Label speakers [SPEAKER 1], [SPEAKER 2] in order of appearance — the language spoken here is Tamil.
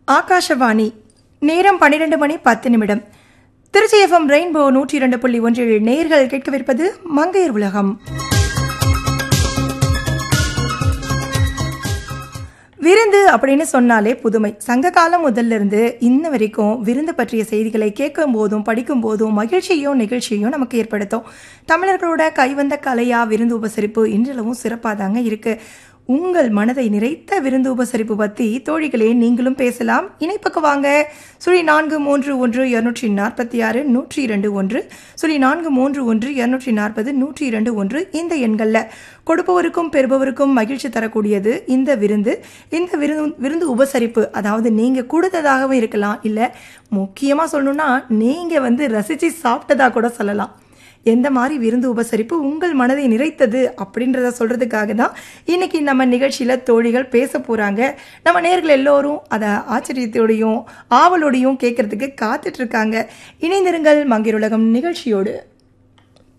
[SPEAKER 1] ஆகாஷவாணி நேரம் பன்னிரண்டு மணி பத்து நிமிடம் திருச்சி எஃப்எம் ரெயின்போ நூற்றி இரண்டு புள்ளி ஒன்றில் நேர்கள் கேட்கவிருப்பது மங்கையர் உலகம் விருந்து அப்படின்னு சொன்னாலே புதுமை சங்க காலம் முதல்ல இருந்து இன்ன வரைக்கும் விருந்து பற்றிய செய்திகளை கேட்கும் போதும் படிக்கும் போதும் மகிழ்ச்சியும் நிகழ்ச்சியும் நமக்கு ஏற்படுத்தும் தமிழர்களோட கைவந்த கலையா விருந்து உபசரிப்பு இன்றளவும் சிறப்பாக தாங்க இருக்கு உங்கள் மனதை நிறைத்த விருந்து உபசரிப்பு பற்றி தோழிகளே நீங்களும் பேசலாம் இணைப்புக்கு வாங்க சுழி நான்கு மூன்று ஒன்று இருநூற்றி நாற்பத்தி ஆறு நூற்றி இரண்டு ஒன்று சுழி நான்கு மூன்று ஒன்று இருநூற்றி நாற்பது நூற்றி இரண்டு ஒன்று இந்த எண்களில் கொடுப்பவருக்கும் பெறுபவருக்கும் மகிழ்ச்சி தரக்கூடியது இந்த விருந்து இந்த விருந்து விருந்து உபசரிப்பு அதாவது நீங்கள் கொடுத்ததாகவும் இருக்கலாம் இல்லை முக்கியமாக சொல்லணும்னா நீங்கள் வந்து ரசித்து சாப்பிட்டதா கூட சொல்லலாம் எந்த மாதிரி விருந்து உபசரிப்பு உங்கள் மனதை நிறைத்தது அப்படின்றத சொல்றதுக்காக தான் இன்னைக்கு நம்ம நிகழ்ச்சியில் தோழிகள் பேச போகிறாங்க நம்ம நேர்கள் எல்லோரும் அதை ஆச்சரியத்தோடையும் ஆவலோடையும் கேட்கறதுக்கு காத்துட்டு இருக்காங்க இணைந்திருங்கள் மங்கிருலகம் நிகழ்ச்சியோடு